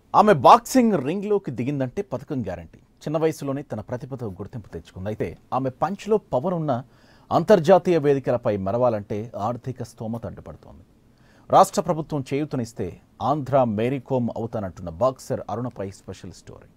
ఆమె బాక్సింగ్ రింగ్లోకి దిగిందంటే పథకం గ్యారంటీ చిన్న వయసులోనే తన ప్రతిభతో గుర్తింపు తెచ్చుకుంది అయితే ఆమె పంచ్లో పవర్ ఉన్న అంతర్జాతీయ వేదికలపై మెరవాలంటే ఆర్థిక స్తోమత అడ్డుపడుతోంది రాష్ట్ర ప్రభుత్వం చేయూతనిస్తే Andhra Mary Kom అవుతానంటున్న boxer అరుణపై special story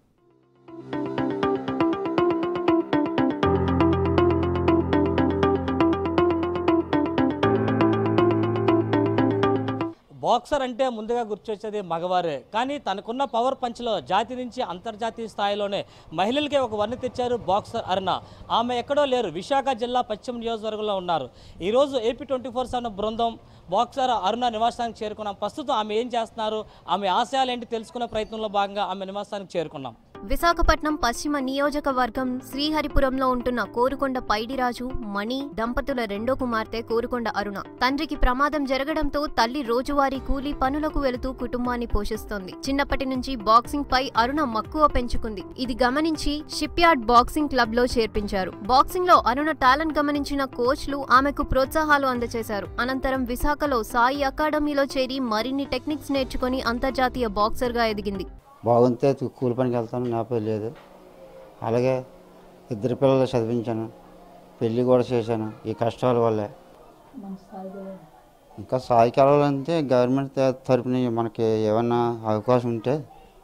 boxer అంటే ముందుగా గుర్తొచ్చేది మగవారే కానీ తనకున్న పవర్ పంచ్లో జాతి నుంచి అంతర్జాతీయ స్థాయిలోనే మహిళలకే ఒక వన్నె తెచ్చారు బాక్సర్ అరుణ ఆమె ఎక్కడో లేరు విశాఖ జిల్లా పశ్చిమ నియోజకవర్గంలో ఉన్నారు ఈరోజు ఏపీ ట్వంటీ ఫోర్ సెవెన్ బృందం బాక్సర్ అరుణ నివాసానికి చేరుకున్నాం ప్రస్తుతం ఆమె ఏం చేస్తున్నారు ఆమె ఆశయాలు ఏంటి తెలుసుకునే ప్రయత్నంలో భాగంగా ఆమె నివాసానికి చేరుకున్నాం విశాఖపట్నం పశ్చిమ నియోజకవర్గం శ్రీహరిపురంలో ఉంటున్న కోరుకొండ పైడిరాజు మణి దంపతుల రెండో కుమార్తె కోరుకొండ అరుణ తండ్రికి ప్రమాదం జరగడంతో తల్లి రోజువారీ కూలీ పనులకు వెళుతూ కుటుంబాన్ని పోషిస్తోంది చిన్నప్పటి నుంచి బాక్సింగ్ పై అరుణ మక్కువ పెంచుకుంది ఇది గమనించి షిప్ యార్డ్ బాక్సింగ్ క్లబ్ లో చేర్పించారు బాక్సింగ్ లో అరుణ టాలెంట్ గమనించిన కోచ్లు ఆమెకు ప్రోత్సాహాలు అందజేశారు అనంతరం విశాఖలో సాయి అకాడమీలో చేరి మరిన్ని టెక్నిక్స్ నేర్చుకుని అంతర్జాతీయ బాక్సర్ గా ఎదిగింది బాగుంటే కూలి పనికి వెళ్తాను నాపై లేదు అలాగే ఇద్దరు పిల్లలు చదివించాను పెళ్ళి కూడా చేశాను ఈ కష్టాల వల్లే ఇంకా స్థాయికి వెళ్ళాలంటే గవర్నమెంట్ త- తరపున మనకి ఏమన్నా అవకాశం ఉంటే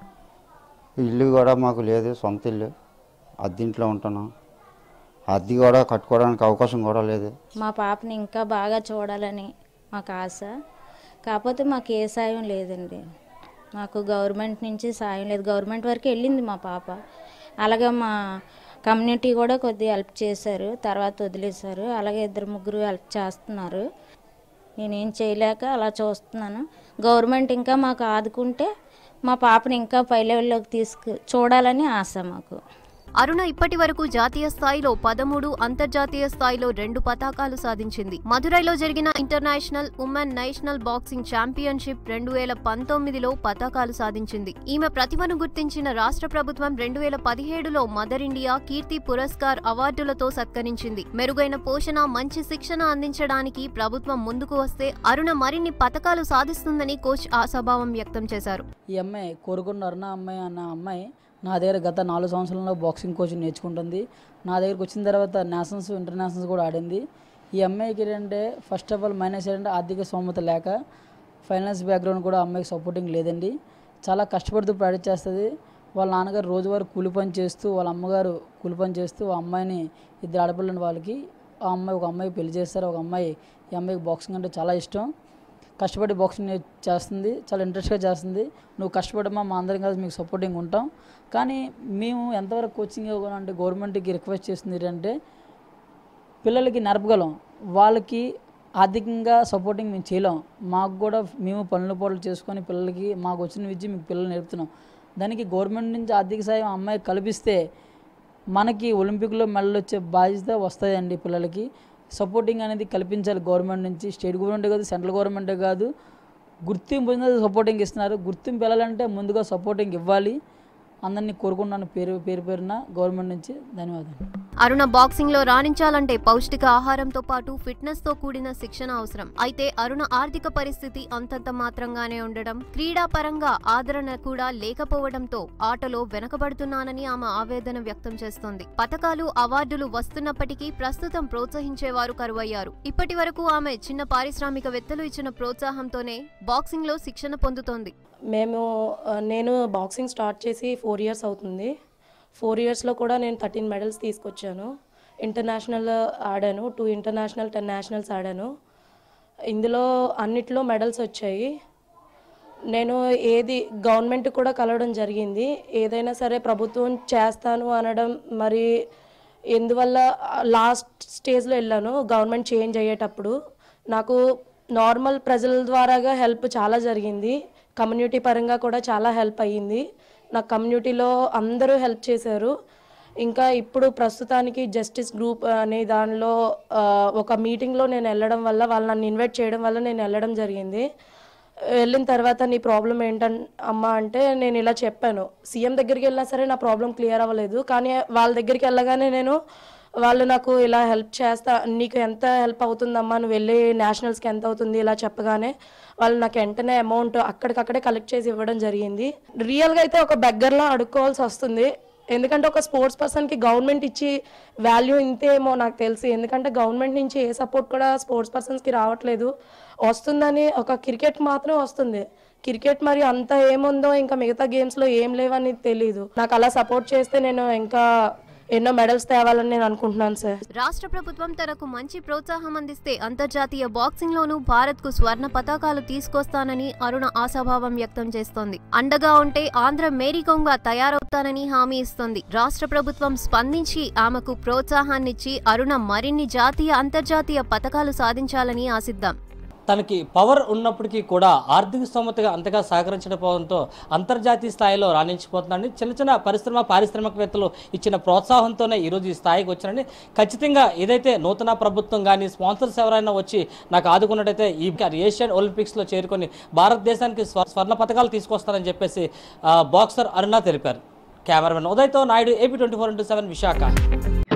ఇల్లు కూడా మాకు లేదు సొంత ఇల్లు అద్దెంట్లో ఉంటున్నాం అద్దె కూడా కట్టుకోవడానికి అవకాశం కూడా లేదు మా పాపని ఇంకా బాగా చూడాలని మాకు ఆశ కాకపోతే మాకు ఏ సాయం లేదండి మాకు గవర్నమెంట్ నుంచి సాయం లేదు గవర్నమెంట్ వరకు వెళ్ళింది మా పాప అలాగే మా కమ్యూనిటీ కూడా కొద్దిగా హెల్ప్ చేశారు తర్వాత వదిలేశారు అలాగే ఇద్దరు ముగ్గురు హెల్ప్ చేస్తున్నారు నేనేం చేయలేక అలా చూస్తున్నాను గవర్నమెంట్ ఇంకా మాకు ఆదుకుంటే మా పాపని ఇంకా పై లెవెల్లోకి తీసుకు చూడాలని ఆశ మాకు అరుణ ఇప్పటి వరకు జాతీయ స్థాయిలో పదమూడు అంతర్జాతీయ స్థాయిలో రెండు పతాకాలు సాధించింది మదురైలో జరిగిన international women national boxing championship రెండు వేల పంతొమ్మిదిలో పతాకాలు సాధించింది ఈమె ప్రతిభను గుర్తించిన రాష్ట్ర ప్రభుత్వం రెండు వేల పదిహేడులో మదర్ ఇండియా కీర్తి పురస్కార్ అవార్డులతో సత్కరించింది మెరుగైన పోషణ మంచి శిక్షణ అందించడానికి ప్రభుత్వం ముందుకు వస్తే అరుణ మరిన్ని పతకాలు సాధిస్తుందని కోచ్ ఆశాభావం వ్యక్తం చేశారు ఈ అమ్మాయి కోరుకున్న అరుణ అమ్మాయి అన్న అమ్మాయి నా దగ్గర గత నాలుగు సంవత్సరాల్లో బాక్సింగ్ కోచింగ్ నేర్చుకుంటుంది నా దగ్గరకు వచ్చిన తర్వాత నేషనల్స్ ఇంటర్నేషనల్స్ కూడా ఆడింది ఈ అమ్మాయికి ఏంటంటే ఫస్ట్ ఆఫ్ ఆల్ మైనస్ ఏంటంటే ఆర్థిక స్తోమత లేక ఫైనాన్స్ బ్యాక్గ్రౌండ్ కూడా అమ్మాయికి సపోర్టింగ్ లేదండి చాలా కష్టపడుతూ ప్రాక్టీస్ చేస్తుంది వాళ్ళ నాన్నగారు రోజువారీ కూలి పని చేస్తూ వాళ్ళ అమ్మగారు కూలి పని చేస్తూ ఆ అమ్మాయిని ఇద్దరు ఆడపిల్లని వాళ్ళకి ఆ అమ్మాయి ఒక అమ్మాయి పెళ్లి చేస్తారు ఒక అమ్మాయి ఈ అమ్మాయికి బాక్సింగ్ అంటే చాలా ఇష్టం కష్టపడి బాక్సింగ్ నే- చేస్తుంది చాలా ఇంట్రెస్ట్గా చేస్తుంది నువ్వు కష్టపడమ్మా మా అందరం కలిసి మీకు సపోర్టింగ్ ఉంటాం కానీ మేము ఎంతవరకు కోచింగ్ ఇవ్వగలం గవర్నమెంట్కి రిక్వెస్ట్ చేస్తుంది ఏంటంటే పిల్లలకి నడపగలం వాళ్ళకి ఆర్థికంగా సపోర్టింగ్ మేము చేయలేం మాకు కూడా మేము పనుల పాటలు చేసుకొని పిల్లలకి మాకు వచ్చిన విద్య మీకు పిల్లలు నేర్పుతున్నాం దానికి గవర్నమెంట్ నుంచి ఆర్థిక సాయం ఆ అమ్మాయి కల్పిస్తే మనకి ఒలింపిక్లో మెడల్ వచ్చే బాధ్యత వస్తాయండి పిల్లలకి సపోర్టింగ్ అనేది కల్పించాలి గవర్నమెంట్ నుంచి స్టేట్ గవర్నమెంట్ కాదు సెంట్రల్ గవర్నమెంటే కాదు గుర్తింపు పొందిన సపోర్టింగ్ ఇస్తున్నారు గుర్తింపు వెళ్ళాలంటే ముందుగా సపోర్టింగ్ ఇవ్వాలి అందరినీ కోరుకున్నాను పేరు పేరు పేరున గవర్నమెంట్ నుంచి ధన్యవాదాలు అరుణ బాక్సింగ్ లో రాణించాలంటే పౌష్టిక ఆహారంతో పాటు ఫిట్నెస్ తో కూడిన శిక్షణ అవసరం అయితే అరుణ ఆర్థిక పరిస్థితి అంతంత మాత్రంగానే ఉండడం క్రీడా పరంగా ఆదరణ కూడా లేకపోవడంతో ఆటలో వెనకబడుతున్నానని ఆమె ఆవేదన వ్యక్తం చేస్తోంది పథకాలు అవార్డులు వస్తున్నప్పటికీ ప్రస్తుతం ప్రోత్సహించేవారు కరువయ్యారు ఇప్పటి వరకు ఆమె చిన్న పారిశ్రామికవేత్తలు ఇచ్చిన ప్రోత్సాహంతోనే బాక్సింగ్ లో శిక్షణ పొందుతోంది మేము ఆ, నేను బాక్సింగ్ స్టార్ట్ చేసి ఫోర్ ఇయర్స్ అవుతుంది ఫోర్ ఇయర్స్లో కూడా నేను థర్టీన్ మెడల్స్ తీసుకొచ్చాను ఇంటర్నేషనల్ ఆడాను టూ ఇంటర్నేషనల్ టెన్ నేషనల్స్ ఆడాను ఇందులో అన్నిట్లో మెడల్స్ వచ్చాయి నేను ఏది గవర్నమెంట్ కూడా కలవడం జరిగింది ఏదైనా సరే ప్రభుత్వం చేస్తాను అనడం మరి ఎందువల్ల లాస్ట్ స్టేజ్లో వెళ్ళాను గవర్నమెంట్ చేంజ్ అయ్యేటప్పుడు నాకు నార్మల్ ప్రజల ద్వారాగా హెల్ప్ చాలా జరిగింది కమ్యూనిటీ పరంగా కూడా చాలా హెల్ప్ అయ్యింది నా కమ్యూనిటీలో అందరూ హెల్ప్ చేశారు ఇంకా ఇప్పుడు ప్రస్తుతానికి జస్టిస్ గ్రూప్ అనే దానిలో ఆ, ఒక మీటింగ్లో నేను వెళ్ళడం వల్ల వాళ్ళు నన్ను ఇన్వైట్ చేయడం వల్ల నేను వెళ్ళడం జరిగింది వెళ్ళిన తర్వాత నీ ప్రాబ్లం ఏంటన్ అమ్మా అంటే నేను ఇలా చెప్పాను సీఎం దగ్గరికి వెళ్ళినా సరే నా ప్రాబ్లం క్లియర్ అవ్వలేదు కానీ వాళ్ళ దగ్గరికి వెళ్ళగానే నేను వాళ్ళు నాకు ఇలా హెల్ప్ చేస్తా నీకు ఎంత హెల్ప్ అవుతుందమ్మా నువ్వు వెళ్ళి నేషనల్స్కి ఎంత అవుతుంది ఇలా చెప్పగానే వాళ్ళు నాకు వెంటనే అమౌంట్ అక్కడికక్కడే కలెక్ట్ చేసి ఇవ్వడం జరిగింది రియల్గా అయితే ఒక బెగ్గర్లా అడుక్కోవాల్సి వస్తుంది ఎందుకంటే ఒక స్పోర్ట్స్ పర్సన్కి గవర్నమెంట్ ఇచ్చి వాల్యూ ఇంతేమో నాకు తెలిసి ఎందుకంటే గవర్నమెంట్ నుంచి ఏ సపోర్ట్ కూడా స్పోర్ట్స్ పర్సన్స్కి రావట్లేదు వస్తుందని ఒక క్రికెట్ మాత్రం వస్తుంది క్రికెట్ మరి అంత ఏముందో ఇంకా మిగతా గేమ్స్లో ఏం లేవని తెలీదు నాకు అలా సపోర్ట్ చేస్తే నేను ఇంకా ఎన్నో మెడల్స్ తేవాలని నేను అనుకుంటున్నాను సార్ రాష్ట్ర ప్రభుత్వం తనకు మంచి ప్రోత్సాహం అందిస్తే అంతర్జాతీయ బాక్సింగ్ లోనూ భారత్ కు స్వర్ణ పతాకాలు తీసుకొస్తానని అరుణ ఆశాభావం వ్యక్తం చేస్తోంది అండగా ఉంటే ఆంధ్ర మేరీకోంగా తయారవుతానని హామీ ఇస్తోంది రాష్ట్ర ప్రభుత్వం స్పందించి ఆమెకు ప్రోత్సాహాన్నిచ్చి అరుణ మరిన్ని జాతీయ అంతర్జాతీయ పతకాలు సాధించాలని ఆశిద్దాం తనకి పవర్ ఉన్నప్పటికీ కూడా ఆర్థిక స్తోమతగా అంతగా సహకరించకపోవడంతో అంతర్జాతీయ స్థాయిలో రాణించిపోతుందని చిన్న చిన్న పరిశ్రమ పారిశ్రామికవేత్తలు ఇచ్చిన ప్రోత్సాహంతోనే ఈరోజు ఈ స్థాయికి వచ్చారని ఖచ్చితంగా ఏదైతే నూతన ప్రభుత్వం కానీ స్పాన్సర్స్ ఎవరైనా వచ్చి నాకు ఆదుకున్నట్టయితే ఈ ఏషియన్ ఒలింపిక్స్లో చేరుకొని భారతదేశానికి స్వ- స్వర్ణ పథకాలు తీసుకొస్తారని చెప్పేసి ఆ, బాక్సర్ అరుణ తెలిపారు కెమెరామెన్ ఉదయ్తో Naidu AP twenty four into seven Visakha